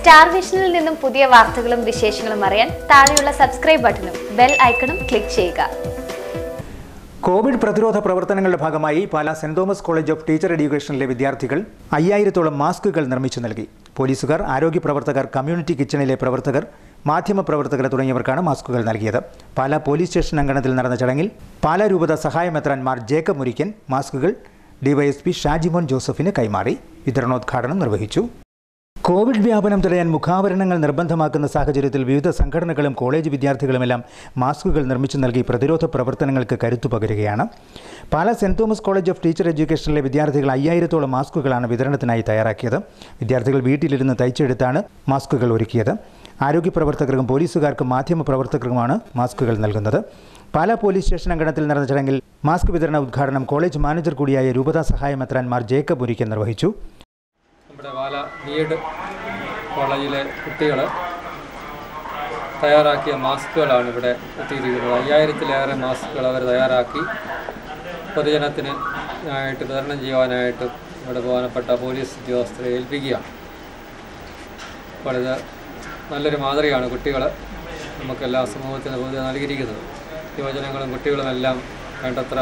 star വിഷനിൽ നിന്നും പുതിയ വാർത്തകളും വിശേഷങ്ങളും അറിയാൻ താഴെയുള്ള സബ്സ്ക്രൈബ് ബട്ടണും ബെൽ ഐക്കണും ക്ലിക്ക് ചെയ്യുക കോവിഡ് പ്രതിരോധ പ്രവർത്തനങ്ങളുടെ ഭാഗമായി Pala Saint Thomas College of Teacher എഡ്യൂക്കേഷനിലെ വിദ്യാർത്ഥികൾ അയ്യായിരത്തോളം മാസ്കുകൾ നിർമ്മിച്ചു നൽകി പോലീസുകാർ ആരോഗ്യ പ്രവർത്തകർ കമ്മ്യൂണിറ്റി കിച്ചണിലെ പ്രവർത്തകർ മാധ്യമ പ്രവർത്തകർ തുടങ്ങിയവർക്കാണ് മാസ്കുകൾ നൽകിയത് പാലാ പോലീസ് സ്റ്റേഷൻ അങ്കണത്തിൽ നടന്ന ചടങ്ങിൽ പാലാ രൂപത സഹായമെത്രാൻ മാർ ജേക്കബ് മുരിക്കൻ മാസ്കുകൾ ഡിവൈഎസ്പി ഷാജിമോൻ ജോസഫിന് കൈമാറി വിതരണോദ്ഘാടനം നിർവഹിച്ചു കോവിഡ് വ്യാപനം തടയാൻ മുഖാവരണങ്ങൾ നിർബന്ധമാക്കുന്ന സാഹചര്യത്തിൽ വിവിധ സംഘടനകളും കോളേജ് വിദ്യാർത്ഥികളുമെല്ലാം മാസ്കുകൾ നിർമ്മിച്ചു നൽകി പ്രതിരോധ പ്രവർത്തനങ്ങൾക്ക് കരുത്തു പകരുകയാണ് Pala Saint Thomas College of Teacher എഡ്യൂക്കേഷനിലെ വിദ്യാർത്ഥികൾ അയ്യായിരത്തോളം മാസ്കുകളാണ് വിതരണത്തിനായി തയ്യാറാക്കിയത് വിദ്യാർത്ഥികൾ വീട്ടിലിരുന്ന് തയ്ച്ചെടുത്താണ് മാസ്കുകൾ ഒരുക്കിയത് ആരോഗ്യ പ്രവർത്തകർക്കും പോലീസുകാർക്കും മാധ്യമ പ്രവർത്തകർക്കുമാണ് മാസ്കുകൾ നൽകുന്നത് പാലാ പോലീസ് സ്റ്റേഷൻ അങ്കണത്തിൽ നടന്ന ചടങ്ങിൽ മാസ്ക് വിതരണ ഉദ്ഘാടനം കോളേജ് മാനേജർ കൂടിയായ രൂപതാ സഹായമെത്രാൻ മാർ ജേക്കബ് മുരിക്കൻ നിർവഹിച്ചു നമ്മുടെ പാല ബി എഡ് കോളേജിലെ കുട്ടികൾ തയ്യാറാക്കിയ മാസ്കുകളാണ് ഇവിടെ എത്തിയിരിക്കുന്നത് അയ്യായിരത്തിലേറെ മാസ്കുകൾ അവർ തയ്യാറാക്കി പൊതുജനത്തിന് ആയിട്ട് വിതരണം ചെയ്യുവാനായിട്ട് ഇവിടെ ബഹുമാനപ്പെട്ട പോലീസ് ഉദ്യോഗസ്ഥരെ ഏൽപ്പിക്കുകയാണ് അപ്പോൾ ഇത് നല്ലൊരു മാതൃകയാണ് കുട്ടികൾ നമുക്കെല്ലാ സമൂഹത്തിന് പൊതുവെ നൽകിയിരിക്കുന്നത് യുവജനങ്ങളും കുട്ടികളുമെല്ലാം വേണ്ടത്ര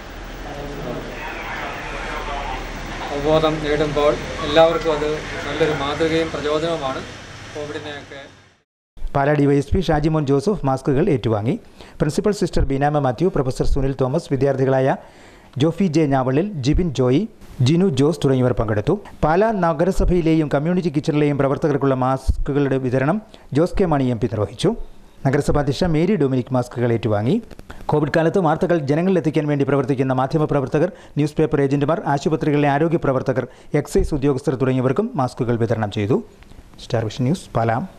അവബോധം നേടുമ്പോൾ എല്ലാവർക്കും അത് നല്ലൊരു മാതൃകയും പ്രചോദനവുമാണ് കോവിഡിനെയൊക്കെ പാലാ ഡിവൈഎസ്പി ഷാജിമോൻ ജോസഫ് മാസ്കുകൾ ഏറ്റുവാങ്ങി principal sister Beenama Mathew professor Sunil Thomas വിദ്യാർത്ഥികളായ ജോഫി ജെ ഞാവളിൽ ജിബിൻ ജോയി ജിനു ജോസ് തുടങ്ങിയവർ പങ്കെടുത്തു പാലാ നഗരസഭയിലെയും കമ്മ്യൂണിറ്റി കിച്ചണിലെയും പ്രവർത്തകർക്കുള്ള മാസ്കുകളുടെ വിതരണം Jose K Mani M P നിർവഹിച്ചു നഗരസഭാ അധ്യക്ഷ മേരി ഡൊമിനിക് മാസ്കുകൾ ഏറ്റുവാങ്ങി കോവിഡ് കാലത്ത് വാർത്തകൾ ജനങ്ങളിലെത്തിക്കാൻ വേണ്ടി പ്രവർത്തിക്കുന്ന മാധ്യമപ്രവർത്തകർ ന്യൂസ് പേപ്പർ ഏജന്റുമാർ ആശുപത്രികളിലെ ആരോഗ്യ പ്രവർത്തകർ എക്സൈസ് ഉദ്യോഗസ്ഥർ തുടങ്ങിയവർക്കും മാസ്കുകൾ വിതരണം ചെയ്തു സ്റ്റാർ വിഷൻ ന്യൂസ് പാലാം